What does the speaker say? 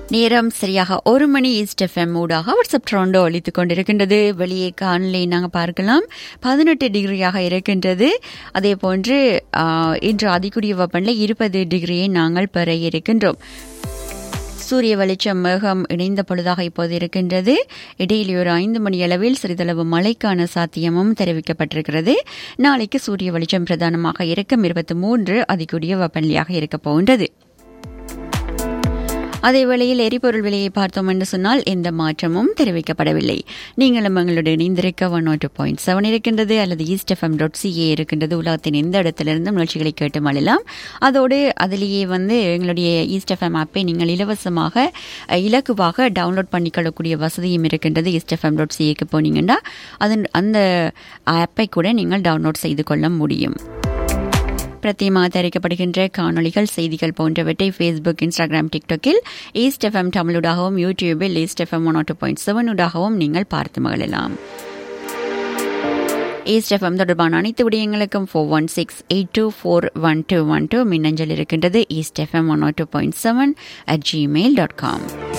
நேரம் சரியாக ஒரு மணி ஈஸ்ட் எஃப்எம் ஊடாக வாட்ஸ்அப் ட்ரோண்டோ ஒழித்துக் கொண்டிருக்கின்றது வெளியே காணலை நாங்கள் பார்க்கலாம் பதினெட்டு டிகிரியாக இருக்கின்றது அதே போன்று ஆ, இன்று அதிகூடிய வெப்பநிலை இருபது டிகிரியை நாங்கள் பெற இருக்கின்றோம் சூரிய வெளிச்சம் மேகம் இணைந்த பொழுதாக இப்போது இருக்கின்றது இடையிலே ஒரு ஐந்து மணி அளவில் சிறிதளவு மழைக்கான சாத்தியமும் தெரிவிக்கப்பட்டிருக்கிறது நாளைக்கு சூரிய வெளிச்சம் பிரதானமாக இருக்கும் இருபத்தி மூன்று அதிகூடிய வெப்பநிலையாக இருக்கப் போகின்றது அதே வேளையில் எரிபொருள் விலையை பார்த்தோம் என்று சொன்னால் எந்த மாற்றமும் தெரிவிக்கப்படவில்லை நீங்களும் எங்களுடைய இணைந்திருக்க ஒன் டூ பாயிண்ட் செவன் இருக்கின்றது அல்லது ஈஸ்ட் எஃப்எம் டாட் சிஏ இருக்கின்றது உலகத்தின் எந்த இடத்திலிருந்தும் நிகழ்ச்சிகளை கேட்டு மழலாம் அதோடு அதிலேயே வந்து எங்களுடைய ஈஸ்ட் எஃப்எம் ஆப்பை நீங்கள் இலவசமாக அஹ், இலகுவாக டவுன்லோட் பண்ணிக்கொள்ளக்கூடிய வசதியும் இருக்கின்றது ஈஸ்ட் எஃப்எம் டாட் சிஏக்கு போனீங்கன்னா அதன் அந்த ஆப்பை கூட நீங்கள் டவுன்லோட் செய்து கொள்ள முடியும் பிரத்தியமாக தயாரிக்கப்படுகின்ற காணொளிகள் செய்திகள் போன்றவற்றை ஃபேஸ்புக் இன்ஸ்டாகிராம் டிக்டாக்கில் ஈஸ்ட் எஃப்எம் தமிழுடாகவும் யூடியூபில் East FM one two point செவனுடாகவும் நீங்கள் பார்த்து மகிழலாம் ஈஸ்ட் எஃப்எம் தொடர்பான அனைத்து விடயங்களுக்கும் four one six eight two four one two one two மின்னஞ்சல் இருக்கின்றது East FM one two point seven at Gmail dot com